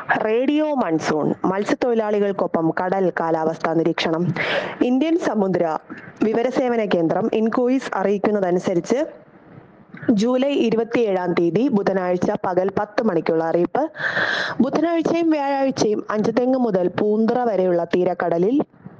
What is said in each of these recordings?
radio monsoon മത്സ്യത്തൊഴിലാളികൾക്കൊപ്പം കടൽ കാലാവസ്ഥാ നിരീക്ഷണം ഇന്ത്യൻ സമുദ്ര വിവരസേവന കേന്ദ്രം ഇൻകോയിസ് അറിയിക്കുന്നതനുസരിച്ച് ജൂലൈ ഇരുപത്തിയേഴാം തീയതി ബുധനാഴ്ച പകൽ പത്ത് മണിക്കുള്ള അറിയിപ്പ് ബുധനാഴ്ചയും വ്യാഴാഴ്ചയും അഞ്ചുതെങ്ങ് മുതൽ പൂന്തറ വരെയുള്ള തീരക്കടലിൽ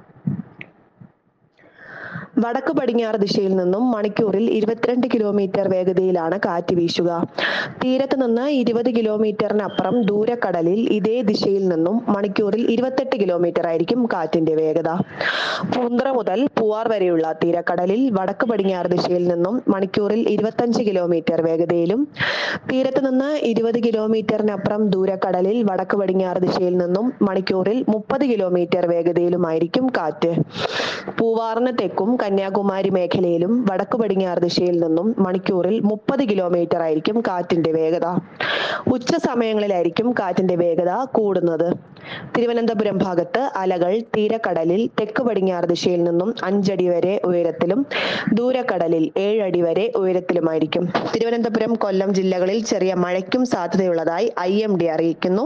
വടക്ക് പടിഞ്ഞാറ് ദിശയിൽ നിന്നും മണിക്കൂറിൽ ഇരുപത്തിരണ്ട് കിലോമീറ്റർ വേഗതയിലാണ് കാറ്റ് വീശുക തീരത്ത് നിന്ന് ഇരുപത് കിലോമീറ്ററിനപ്പുറം ദൂരക്കടലിൽ ഇതേ ദിശയിൽ നിന്നും മണിക്കൂറിൽ ഇരുപത്തെട്ട് കിലോമീറ്റർ ആയിരിക്കും കാറ്റിന്റെ വേഗത പൂന്തറ മുതൽ പൂവാർ വരെയുള്ള തീരക്കടലിൽ വടക്ക് പടിഞ്ഞാറ് ദിശയിൽ നിന്നും മണിക്കൂറിൽ ഇരുപത്തഞ്ച് കിലോമീറ്റർ വേഗതയിലും തീരത്ത് നിന്ന് ഇരുപത് കിലോമീറ്ററിനപ്പുറം ദൂരക്കടലിൽ വടക്ക് പടിഞ്ഞാറ് ദിശയിൽ നിന്നും മണിക്കൂറിൽ മുപ്പത് കിലോമീറ്റർ വേഗതയിലുമായിരിക്കും കാറ്റ് പൂവാറിന് തെക്കും കന്യാകുമാരി മേഖലയിലും വടക്ക് പടിഞ്ഞാറ് ദിശയിൽ നിന്നും മണിക്കൂറിൽ മുപ്പത് കിലോമീറ്റർ ആയിരിക്കും കാറ്റിന്റെ വേഗത ഉച്ച സമയങ്ങളിലായിരിക്കും കാറ്റിന്റെ വേഗത കൂടുന്നത് തിരുവനന്തപുരം ഭാഗത്ത് അലകൾ തീരക്കടലിൽ തെക്ക് പടിഞ്ഞാറ് ദിശയിൽ നിന്നും അഞ്ചടി വരെ ഉയരത്തിലും ദൂരക്കടലിൽ ഏഴടി വരെ ഉയരത്തിലുമായിരിക്കും തിരുവനന്തപുരം കൊല്ലം ജില്ലകളിൽ ചെറിയ മഴയ്ക്കും സാധ്യതയുള്ളതായി ഐ എം ഡി അറിയിക്കുന്നു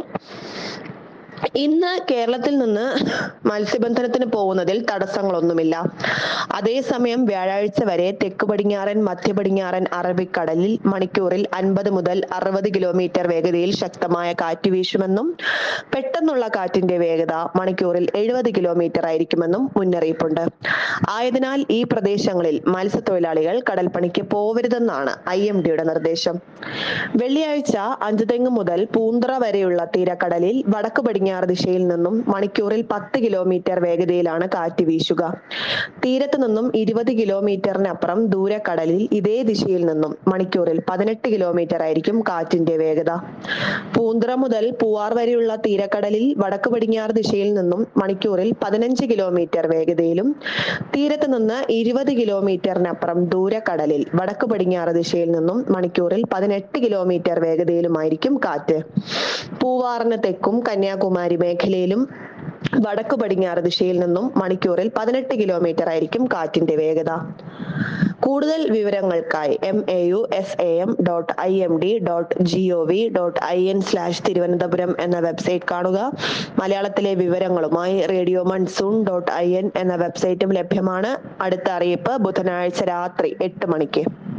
ഇന്ന് കേരളത്തിൽ നിന്ന് മത്സ്യബന്ധനത്തിന് പോകുന്നതിൽ തടസ്സങ്ങളൊന്നുമില്ല അതേസമയം വ്യാഴാഴ്ച വരെ തെക്ക് പടിഞ്ഞാറൻ മധ്യ പടിഞ്ഞാറൻ അറബിക്കടലിൽ മണിക്കൂറിൽ അൻപത് മുതൽ അറുപത് കിലോമീറ്റർ വേഗതയിൽ ശക്തമായ കാറ്റ് വീശുമെന്നും പെട്ടെന്നുള്ള കാറ്റിന്റെ വേഗത മണിക്കൂറിൽ എഴുപത് കിലോമീറ്റർ ആയിരിക്കുമെന്നും മുന്നറിയിപ്പുണ്ട് ആയതിനാൽ ഈ പ്രദേശങ്ങളിൽ മത്സ്യത്തൊഴിലാളികൾ കടൽപ്പണിക്ക് പോവരുതെന്നാണ് ഐ എം ഡിയുടെ നിർദ്ദേശം വെള്ളിയാഴ്ച അഞ്ചുതെങ്ങ് മുതൽ പൂന്തറ വരെയുള്ള തീരക്കടലിൽ വടക്ക് പടിഞ്ഞാറ് ദിശയിൽ നിന്നും മണിക്കൂറിൽ പത്ത് കിലോമീറ്റർ വേഗതയിലാണ് കാറ്റ് വീശുക തീരത്ത് നിന്നും ഇരുപത് കിലോമീറ്ററിനപ്പുറം ദൂരക്കടലിൽ ഇതേ ദിശയിൽ നിന്നും മണിക്കൂറിൽ പതിനെട്ട് കിലോമീറ്റർ ആയിരിക്കും കാറ്റിന്റെ വേഗത പൂന്തറ മുതൽ പൂവാർ വരെയുള്ള തീരക്കടലിൽ വടക്ക് പടിഞ്ഞാറ് ദിശയിൽ നിന്നും മണിക്കൂറിൽ പതിനഞ്ച് കിലോമീറ്റർ വേഗതയിലും തീരത്ത് നിന്ന് ഇരുപത് കിലോമീറ്ററിനപ്പുറം ദൂരക്കടലിൽ വടക്ക് പടിഞ്ഞാറ് ദിശയിൽ നിന്നും മണിക്കൂറിൽ പതിനെട്ട് കിലോമീറ്റർ വേഗതയിലുമായിരിക്കും കാറ്റ് പൂവാറിന് തെക്കും കന്യാകുമാരി മേഖലയിലും വടക്ക് പടിഞ്ഞാറ് ദിശയിൽ നിന്നും മണിക്കൂറിൽ പതിനെട്ട് കിലോമീറ്റർ ആയിരിക്കും കാറ്റിന്റെ വേഗത കൂടുതൽ വിവരങ്ങൾക്കായി M A U S A M dot I M D dot G O V dot I N slash Thiruvananthapuram എന്ന വെബ്സൈറ്റ് കാണുക മലയാളത്തിലെ വിവരങ്ങളുമായി radio monsoon dot I N എന്ന വെബ്സൈറ്റും ലഭ്യമാണ് അടുത്ത അറിയിപ്പ് ബുധനാഴ്ച രാത്രി എട്ട് മണിക്ക്